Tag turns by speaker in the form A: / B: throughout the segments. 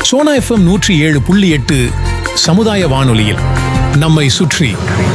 A: Sona FM நூற்றி ஏழு புள்ளி எட்டு சமுதாய வானொலியில் நம்மை சுற்றி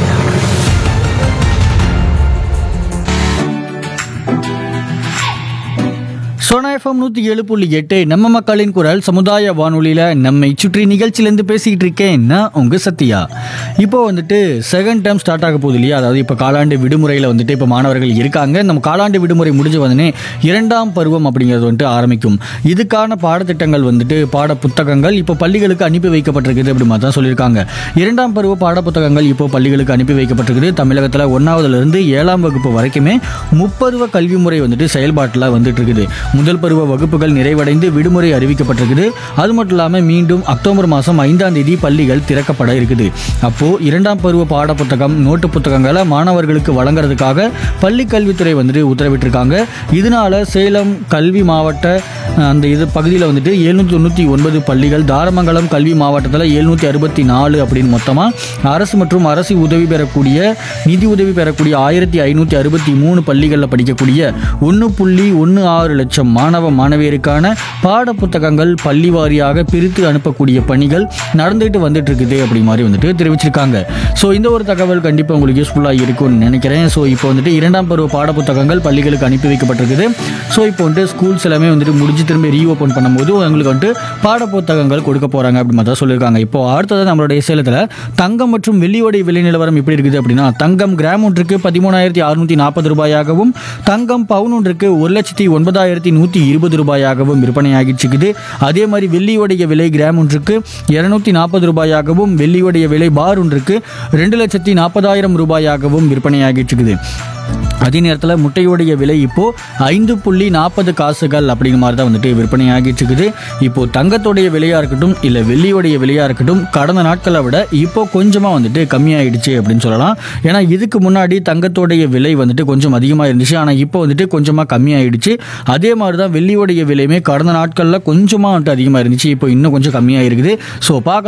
B: சோனா எஃப்எம் நூற்றி ஏழு புள்ளி எட்டு நம்ம மக்களின் குரல் சமுதாய வானொலியில் நம்மை சுற்றி நிகழ்ச்சியிலேருந்து பேசிக்கிட்டு இருக்கேன் நான் உங்கள் சத்யா இப்போ வந்துட்டு செகண்ட் டைம் ஸ்டார்ட் ஆக போகுது இல்லையா அதாவது இப்போ காலாண்டு விடுமுறையில் வந்துட்டு இப்போ மாணவர்கள் இருக்காங்க நம்ம காலாண்டு விடுமுறை முடிஞ்ச உடனே இரண்டாம் பருவம் அப்படிங்கிறது வந்துட்டு ஆரம்பிக்கும் இதுக்கான பாடத்திட்டங்கள் வந்துட்டு பாட புத்தகங்கள் இப்போ பள்ளிகளுக்கு அனுப்பி வைக்கப்பட்டிருக்குது அப்படி மாதிரி தான் சொல்லியிருக்காங்க இரண்டாம் பருவ பாட புத்தகங்கள் இப்போ பள்ளிகளுக்கு அனுப்பி வைக்கப்பட்டிருக்குது தமிழகத்தில் ஒன்றாவதுலேருந்து ஏழாம் வகுப்பு வரைக்குமே முப்பருவ கல்வி முறை வந்துட்டு செயல்பாட்டில் வந்துட்டு இருக்குது முதல் பருவ வகுப்புகள் நிறைவடைந்து விடுமுறை அறிவிக்கப்பட்டிருக்குது அது மட்டும் இல்லாமல் மீண்டும் அக்டோபர் மாதம் ஐந்தாம் தேதி பள்ளிகள் திறக்கப்பட இருக்குது அப்போ இரண்டாம் பருவ பாட புத்தகம் நோட்டு புத்தகங்களை மாணவர்களுக்கு வழங்குறதுக்காக பள்ளி கல்வித்துறை வந்துட்டு உத்தரவிட்டிருக்காங்க இதனால சேலம் கல்வி மாவட்ட அஹ், அந்த இது பகுதியில் வந்துட்டு எழுநூற்றி தொண்ணூற்றி ஒன்பது பள்ளிகள் தாரமங்கலம் கல்வி மாவட்டத்தில் எழுநூற்றி அறுபத்தி நாலு அப்படின்னு மொத்தமாக அரசு மற்றும் அரசு உதவி பெறக்கூடிய நிதி உதவி பெறக்கூடிய ஆயிரத்தி ஐநூற்றி அறுபத்தி மூணு பள்ளிகளில் படிக்கக்கூடிய ஒன்று புள்ளி ஒன்று ஆறு லட்சம் மாணவ மாணவியருக்கான பாட புத்தகங்கள் பள்ளி வாரியாக பிரித்து அனுப்பக்கூடிய பணிகள் நடந்துட்டு வந்துட்டு இருக்குது அப்படி மாதிரி வந்துட்டு தெரிவிச்சிருக்காங்க ஸோ இந்த ஒரு தகவல் கண்டிப்பாக உங்களுக்கு யூஸ்ஃபுல்லாக இருக்கும்னு நினைக்கிறேன் ஸோ இப்போ வந்துட்டு இரண்டாம் பருவ பாட புத்தகங்கள் பள்ளிகளுக்கு அனுப்பி வைக்கப்பட்டிருக்குது ஸோ இப்போ வந்துட்டு ஸ்கூல்ஸ் எல்லாமே வந்துட்டு முடிஞ்சு திரும்ப ரீஓப்பன் பண்ணும்போது உங்களுக்கு வந்துட்டு பாட புத்தகங்கள் கொடுக்க போகிறாங்க அப்படி மாதிரி தான் சொல்லியிருக்காங்க இப்போ அடுத்தது நம்மளுடைய சேலத்தில் தங்கம் மற்றும் வெள்ளியோடைய விலை நிலவரம் எப்படி இருக்குது அப்படின்னா தங்கம் கிராம் ஒன்றுக்கு பதிமூணாயிரத்தி அறுநூத்தி நாற்பது ரூபாயாகவும் தங்கம் பவுன் ஒன்றுக்கு ஒரு லட்சத்தி ஒன்பதாயிரத்தி நூற்றி இருபது ரூபாயாகவும் விற்பனையாகிட்டு இருக்குது அதே மாதிரி வெள்ளியோடைய விலை கிராம் ஒன்றுக்கு இருநூத்தி நாற்பது ரூபாயாகவும் வெள்ளியோடைய விலை பார் ஒன்றுக்கு ரெண்டு லட்சத்தி நாற்பதாயிரம் ரூபாயாகவும் விற்பனையாகிட்டு இருக்குது அதே நேரத்தில் முட்டையோடைய விலை இப்போ ஐந்து புள்ளி நாற்பது காசுகள் அப்படிங்கிற மாதிரி தான் வந்துட்டு விற்பனை ஆகிட்டு இருக்குது இப்போ தங்கத்தோடைய விலையாக இருக்கட்டும் இல்லை வெள்ளியோடைய விலையாக இருக்கட்டும் கடந்த நாட்களை விட இப்போ கொஞ்சமாக வந்துட்டு கம்மியாயிடுச்சு அப்படின்னு சொல்லலாம் ஏன்னா இதுக்கு முன்னாடி தங்கத்தோடைய விலை வந்துட்டு கொஞ்சம் அதிகமாக இருந்துச்சு ஆனால் இப்போ வந்துட்டு கொஞ்சமாக கம்மியாயிடுச்சு அதே மாதிரி தான் வெள்ளியோடைய விலையுமே கடந்த நாட்களில் கொஞ்சமாக வந்துட்டு அதிகமாக இருந்துச்சு இப்போ இன்னும் கொஞ்சம் கம்மியாக இருக்குது ஸோ பார்க்கலாம்